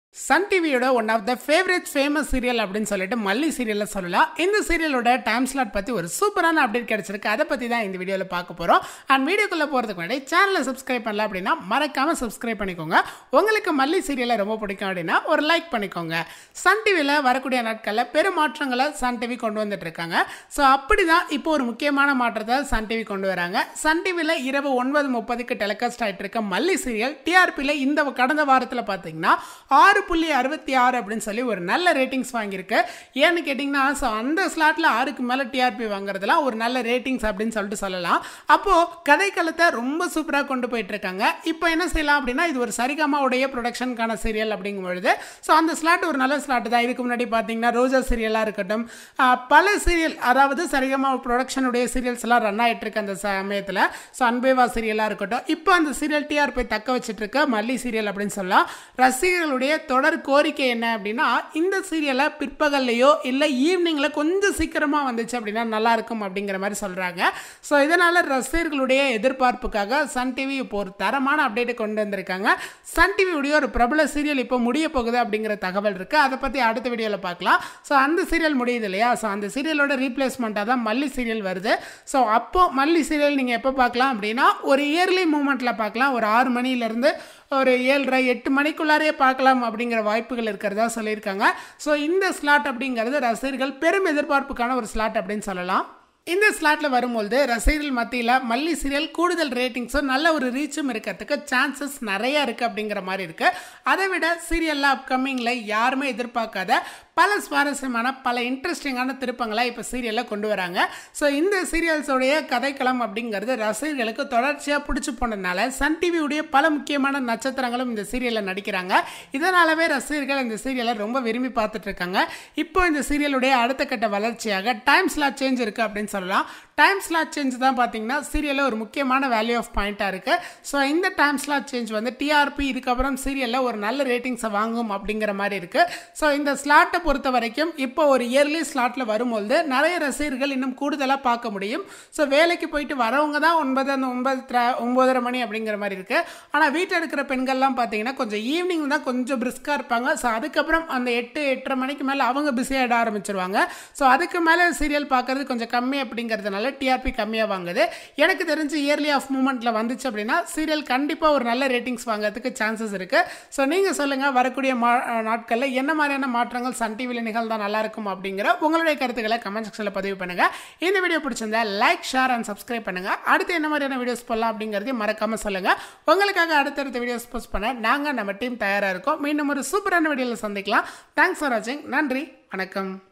Sun டிவியோட one of the favourite famous serial அப்படின்னு சொல்லிட்டு மல்லி சீரியல்ல சொல்லலாம் இந்த சீரியலோட டைம் ஸ்லாட் பற்றி ஒரு சூப்பரான அப்டேட் கிடைச்சிருக்கு அதை பற்றி தான் இந்த வீடியோவில் பார்க்க போகிறோம் அண்ட் வீடியோக்குள்ளே போகிறதுக்கு முன்னாடி சேனலை சப்ஸ்கிரைப் பண்ணல அப்படின்னா மறக்காமல் சப்ஸ்கிரைப் பண்ணிக்கோங்க உங்களுக்கு மல்லி சீரியலை ரொம்ப பிடிக்கும் அப்படின்னா ஒரு லைக் பண்ணிக்கோங்க சன் டிவியில் வரக்கூடிய நாட்களில் பெரும் மாற்றங்களை சன் டிவி கொண்டு வந்துட்டு இருக்காங்க ஸோ அப்படி தான் இப்போ ஒரு முக்கியமான மாற்றத்தை சன் டிவி கொண்டு வராங்க சன் டிவியில் இரவு ஒன்பது முப்பதுக்கு டெலிகாஸ்ட் ஆகிட்டு இருக்க மல்லி சீரியல் டிஆர்பியில் இந்த கடந்த வாரத்தில் பார்த்தீங்கன்னா ஆறு புள்ளி அறுபத்தி ஆறு அப்படின்னு சொல்லி ஒரு நல்ல ரேட்டிங்ஸ் வாங்கியிருக்கு ஏன்னு கேட்டிங்கன்னா ஸோ அந்த ஸ்லாட்டில் ஆறுக்கு மேலே டிஆர்பி வாங்குறதுலாம் ஒரு நல்ல ரேட்டிங்ஸ் அப்படின்னு சொல்லிட்டு சொல்லலாம் அப்போது கதைக்களத்தை ரொம்ப சூப்பராக கொண்டு போயிட்டு இருக்காங்க இப்போ என்ன செய்யலாம் அப்படின்னா இது ஒரு சரிகமாவுடைய ப்ரொடக்ஷனுக்கான சீரியல் அப்படிங்கும் பொழுது ஸோ அந்த ஸ்லாட் ஒரு நல்ல ஸ்லாட் தான் இதுக்கு முன்னாடி பார்த்தீங்கன்னா ரோஜா சீரியலாக இருக்கட்டும் ஆஹ், பல சீரியல் அதாவது சரிகமா ப்ரொடக்ஷனுடைய சீரியல்ஸ் எல்லாம் ரன் ஆகிட்டு இருக்கு அந்த சமயத்தில் ஸோ அன்பேவா சீரியலாக இருக்கட்டும் இப்போ அந்த சீரியல் டிஆர்பி தக்க வச்சிட்டு இருக்க மல்லி சீரியல் அப்படின்னு சொல்லலாம் ரசிகர்களுடைய தொடர் கோரிக்கை என்ன அப்படின்னா இந்த சீரியலை பிற்பகல்லையோ இல்லை ஈவினிங்கில் கொஞ்சம் சீக்கிரமாக வந்துச்சு அப்படின்னா நல்லா இருக்கும் அப்படிங்கிற மாதிரி சொல்கிறாங்க ஸோ இதனால் ரசிகர்களுடைய எதிர்பார்ப்புக்காக சன் டிவி இப்போ ஒரு தரமான அப்டேட்டை கொண்டு வந்திருக்காங்க சன் டிவியுடைய ஒரு பிரபல சீரியல் இப்போ முடிய போகுது அப்படிங்கிற தகவல் இருக்குது அதை பற்றி அடுத்த வீடியோவில் பார்க்கலாம் ஸோ அந்த சீரியல் முடியுது இல்லையா ஸோ அந்த சீரியலோட ரீப்ளேஸ்மெண்ட்டாக தான் மல்லி சீரியல் வருது ஸோ அப்போ மல்லி சீரியல் நீங்கள் எப்போ பார்க்கலாம் அப்படின்னா ஒரு இயர்லி மூமெண்ட்டில் பார்க்கலாம் ஒரு ஆறு மணிலேருந்து ஒரு ஏழரை எட்டு மணிக்குள்ளாரே பார்க்கலாம் அப்படிங்கிற வாய்ப்புகள் இருக்கிறதா சொல்லியிருக்காங்க ஸோ இந்த ஸ்லாட் அப்படிங்கிறது ரசிகர்கள் பெரும் எதிர்பார்ப்புக்கான ஒரு ஸ்லாட் அப்படின்னு சொல்லலாம் இந்த ஸ்லாட்டில் வரும்பொழுது ரசிகர்கள் மத்தியில் மல்லி சீரியல் கூடுதல் ரேட்டிங்ஸும் நல்ல ஒரு ரீச்சும் இருக்கிறதுக்கு சான்சஸ் நிறைய இருக்குது அப்படிங்கிற மாதிரி இருக்குது அதை விட சீரியலில் அப்கமிங்கில் யாருமே எதிர்பார்க்காத பல சுவாரஸ்யமான பல இன்ட்ரெஸ்டிங்கான திருப்பங்களை இப்போ சீரியலில் கொண்டு வராங்க ஸோ இந்த சீரியல்ஸோடைய கதைக்களம் அப்படிங்கிறது ரசிகர்களுக்கு தொடர்ச்சியாக பிடிச்சி போனதுனால சன் டிவியுடைய பல முக்கியமான நட்சத்திரங்களும் இந்த சீரியலில் நடிக்கிறாங்க இதனாலவே ரசிகர்கள் இந்த சீரியலை ரொம்ப விரும்பி பார்த்துட்டு இருக்காங்க இப்போ இந்த சீரியலுடைய அடுத்த கட்ட வளர்ச்சியாக டைம் ஸ்லாட் சேஞ்ச் இருக்குது அப்படின்னு சொல்லலாம் டைம் ஸ்லாட் சேஞ்ச் தான் பார்த்தீங்கன்னா சீரியலில் ஒரு முக்கியமான வேல்யூ ஆஃப் பாயிண்ட்டாக இருக்குது ஸோ இந்த டைம் ஸ்லாட் சேஞ்ச் வந்து டிஆர்பி இதுக்கப்புறம் சீரியலில் ஒரு நல்ல ரேட்டிங்ஸை வாங்கும் அப்படிங்கிற மாதிரி இருக்குது ஸோ இந்த ஸ்லாட்டை பொறுத்த வரைக்கும் இப்போ ஒரு இயர்லி ஸ்லாட்டில் வரும்பொழுது நிறைய ரசிகர்கள் இன்னும் கூடுதலாக பார்க்க முடியும் ஸோ வேலைக்கு போயிட்டு வரவங்க தான் ஒன்பது அந்த ஒன்பது த்ர- ஒன்பதரை மணி அப்படிங்கிற மாதிரி இருக்குது ஆனால் வீட்டில் இருக்கிற பெண்கள்லாம் பார்த்தீங்கன்னா கொஞ்சம் ஈவினிங் தான் கொஞ்சம் பிரிஸ்காக இருப்பாங்க ஸோ அதுக்கப்புறம் அந்த எட்டு எட்டரை மணிக்கு மேலே அவங்க பிஸியாகிட ஆரம்பிச்சிருவாங்க ஸோ அதுக்கு மேலே சீரியல் பார்க்குறது கொஞ்சம் கம்மி அப்படிங்கிறதுனால டிஆர்பி கம்மியாக வாங்குது எனக்கு தெரிஞ்சு இயர்லி ஆஃப் மூமெண்ட்டில் வந்துச்சு அப்படின்னா சீரியல் கண்டிப்பாக ஒரு நல்ல ரேட்டிங்ஸ் வாங்குறதுக்கு சான்சஸ் இருக்குது ஸோ நீங்கள் சொல்லுங்கள் வரக்கூடிய மா நாட்களில் என்ன மாதிரியான மாற்றங்கள் சன் டிவியில் நிகழ்ந்தால் நல்லா இருக்கும் அப்படிங்கிற உங்களுடைய கருத்துக்களை கமெண்ட் செக்ஷனில் பதிவு பண்ணுங்கள் இந்த வீடியோ பிடிச்சிருந்தா லைக் ஷேர் அண்ட் சப்ஸ்கிரைப் பண்ணுங்கள் அடுத்து என்ன மாதிரியான வீடியோஸ் போடலாம் அப்படிங்கிறதையும் மறக்காமல் சொல்லுங்கள் உங்களுக்காக அடுத்தடுத்த வீடியோஸ் போஸ்ட் பண்ண நாங்கள் நம்ம டீம் தயாராக இருக்கோம் மீண்டும் ஒரு சூப்பரான வீடியோவில் சந்திக்கலாம் தேங்க்ஸ் ஃபார் வாட்சிங் நன்றி வணக்கம்